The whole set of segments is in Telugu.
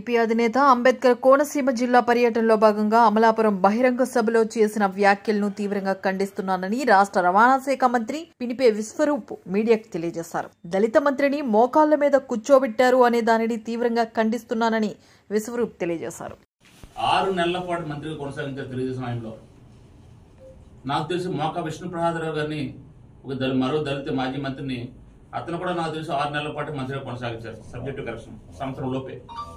టీడీపీ అధినేత అంబేద్కర్ కోనసీమ జిల్లా పర్యటనలో భాగంగా అమలాపురం బహిరంగ సభలో చేసిన వ్యాఖ్యలను తీవ్రంగా ఖండిస్తున్నానని రాష్ట్ర రవాణా శాఖ మంత్రి పినిపే విశ్వరూప్ మీడియాకు తెలియజేశారు దళిత మంత్రిని మోకాళ్ల మీద కూర్చోబెట్టారు అనే దానిని తీవ్రంగా ఖండిస్తున్నానని విశ్వరూప్ తెలియజేశారు ఆరు నెలల పాటు మంత్రిగా కొనసాగించారు తెలుగుదేశం ఆయనలో నాకు తెలిసి మోకా విష్ణుప్రసాదరావు గారిని ఒక దళి మరో దళిత మాజీ మంత్రిని అతను కూడా నాకు తెలిసి ఆరు నెలల పాటు మంత్రిగా కొనసాగించారు సబ్జెక్టు కరెక్షన్ సంవత్సరం లోపే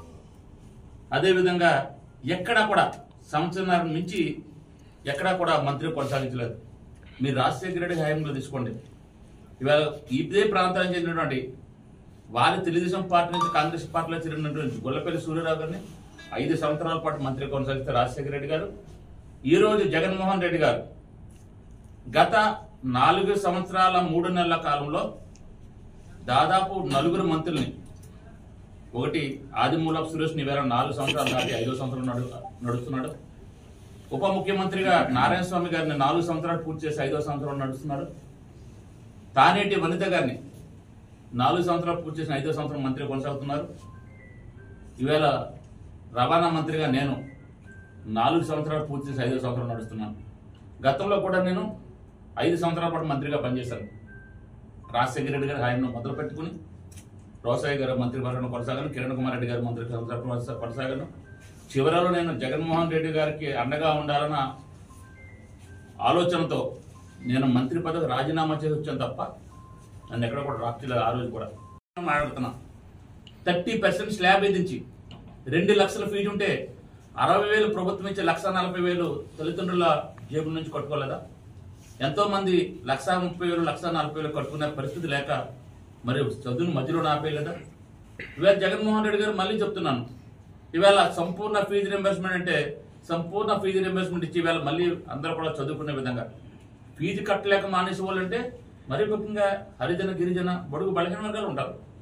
అదేవిధంగా ఎక్కడా కూడా సంవత్సరం నుంచి ఎక్కడా కూడా మంత్రి కొనసాగించలేదు మీరు రాజశేఖర రెడ్డి హయాంలో తీసుకోండి ఇవాళ ఇదే ప్రాంతానికి చెందినటువంటి వారి తెలుగుదేశం పార్టీ నుంచి కాంగ్రెస్ పార్టీలో చేరినటువంటి గొల్లపల్లి సూర్యరావు గారిని ఐదు సంవత్సరాల పాటు మంత్రి కొనసాగిస్తే రాజశేఖర రెడ్డి గారు ఈ రోజు జగన్మోహన్ రెడ్డి గారు గత నాలుగు సంవత్సరాల మూడు నెలల కాలంలో దాదాపు నలుగురు మంత్రుల్ని ఒకటి ఆదిమూలపు సురేష్ నివేర నాలుగు సంవత్సరాలు దాటి ఐదో సంవత్సరం నడు నడుస్తున్నాడు ఉప ముఖ్యమంత్రిగా నారాయణ స్వామి గారిని నాలుగు సంవత్సరాలు పూర్తి చేసి ఐదో సంవత్సరం నడుస్తున్నాడు తానేటి వనిత గారిని నాలుగు సంవత్సరాలు పూర్తి చేసిన ఐదో సంవత్సరం మంత్రి కొనసాగుతున్నారు ఈవేళ రవాణా మంత్రిగా నేను నాలుగు సంవత్సరాలు పూర్తి చేసి ఐదో సంవత్సరం నడుస్తున్నాను గతంలో కూడా నేను ఐదు సంవత్సరాల పాటు మంత్రిగా పనిచేశాను రాజశేఖర రెడ్డి గారి హయాంలో మొదలు పెట్టుకుని రోసయ్య గారు మంత్రి వర్గం కొనసాగాను కిరణ్ కుమార్ రెడ్డి గారు మంత్రి కొనసా- కొనసాగాను చివరలో నేను జగన్మోహన్ రెడ్డి గారికి అండగా ఉండాలన్న ఆలోచనతో నేను మంత్రి పదవి రాజీనామా చేసి వచ్చాను తప్ప నన్ను ఎక్కడ కూడా రాష్ట్రీయ ఆ రోజు కూడా మాట్లాడుతున్నా థర్టీ పర్సెంట్ స్లాబ్ విధించి రెండు లక్షల ఫీజు ఉంటే అరవై వేలు ప్రభుత్వం ఇచ్చే లక్ష నలభై వేలు తల్లిదండ్రుల జేబుల నుంచి కట్టుకోలేదా ఎంతో మంది లక్ష ముప్పై వేలు లక్ష నలభై వేలు కట్టుకునే పరిస్థితి లేక మరి చదువును మధ్యలో ఆపేయలేదా ఇవాళ జగన్మోహన్ రెడ్డి గారు మళ్ళీ చెప్తున్నాను ఇవాళ సంపూర్ణ ఫీజు రింబర్స్మెంట్ అంటే సంపూర్ణ ఫీజు రింబర్స్మెంట్ ఇచ్చి ఇవాళ మళ్ళీ అందరూ కూడా చదువుకునే విధంగా ఫీజు కట్టలేక మానేసే వాళ్ళు అంటే మరీ ముఖ్యంగా హరిజన గిరిజన బడుగు బలహీన వర్గాలు ఉంటారు